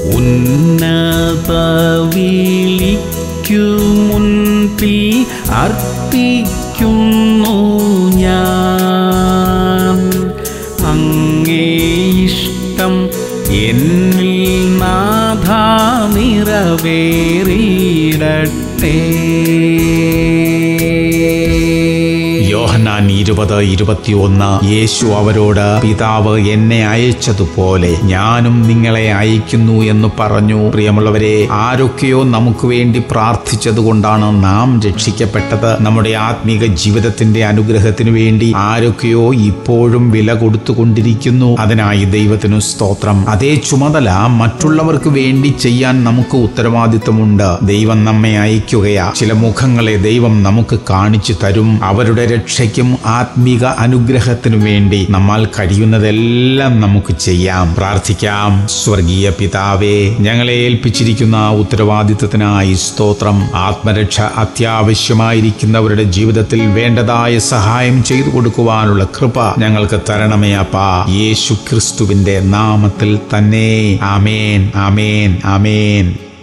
ഉന്നത വിളിക്കു മുൻപിൽ അർപ്പിക്കുന്നു ഞാൻ അങ്ങേ ഇഷ്ടം എന്നിൽ നാഥ നിറവേറിയിടട്ടെ യോഹന്നാൻ ഇരുപത് ഇരുപത്തിയൊന്ന് യേശു അവരോട് പിതാവ് എന്നെ അയച്ചതുപോലെ ഞാനും നിങ്ങളെ അയക്കുന്നു എന്ന് പറഞ്ഞു പ്രിയമുള്ളവരെ ആരൊക്കെയോ നമുക്ക് വേണ്ടി പ്രാർത്ഥിച്ചതുകൊണ്ടാണ് നാം രക്ഷിക്കപ്പെട്ടത് നമ്മുടെ ആത്മീക ജീവിതത്തിന്റെ അനുഗ്രഹത്തിനു വേണ്ടി ആരൊക്കെയോ ഇപ്പോഴും വില കൊടുത്തുകൊണ്ടിരിക്കുന്നു അതിനായി ദൈവത്തിനു സ്തോത്രം അതേ ചുമതല മറ്റുള്ളവർക്ക് വേണ്ടി ചെയ്യാൻ നമുക്ക് ഉത്തരവാദിത്വമുണ്ട് ദൈവം നമ്മെ അയക്കുകയാ ചില മുഖങ്ങളെ ദൈവം നമുക്ക് കാണിച്ചു തരും അവരുടെ രക്ഷയ്ക്കും ആത്മീക അനുഗ്രഹത്തിനു വേണ്ടി നമ്മൾ കഴിയുന്നതെല്ലാം നമുക്ക് ചെയ്യാം പ്രാർത്ഥിക്കാം സ്വർഗീയ പിതാവേ ഞങ്ങളെ ഏൽപ്പിച്ചിരിക്കുന്ന ഉത്തരവാദിത്വത്തിനായി സ്തോത്രം ആത്മരക്ഷ അത്യാവശ്യമായിരിക്കുന്നവരുടെ ജീവിതത്തിൽ വേണ്ടതായ സഹായം ചെയ്തു കൊടുക്കുവാനുള്ള കൃപ ഞങ്ങൾക്ക് തരണമേ അപ്പാ യേശു ക്രിസ്തുവിന്റെ നാമത്തിൽ തന്നെ ആമേൻ ആമേൻ ആമേൻ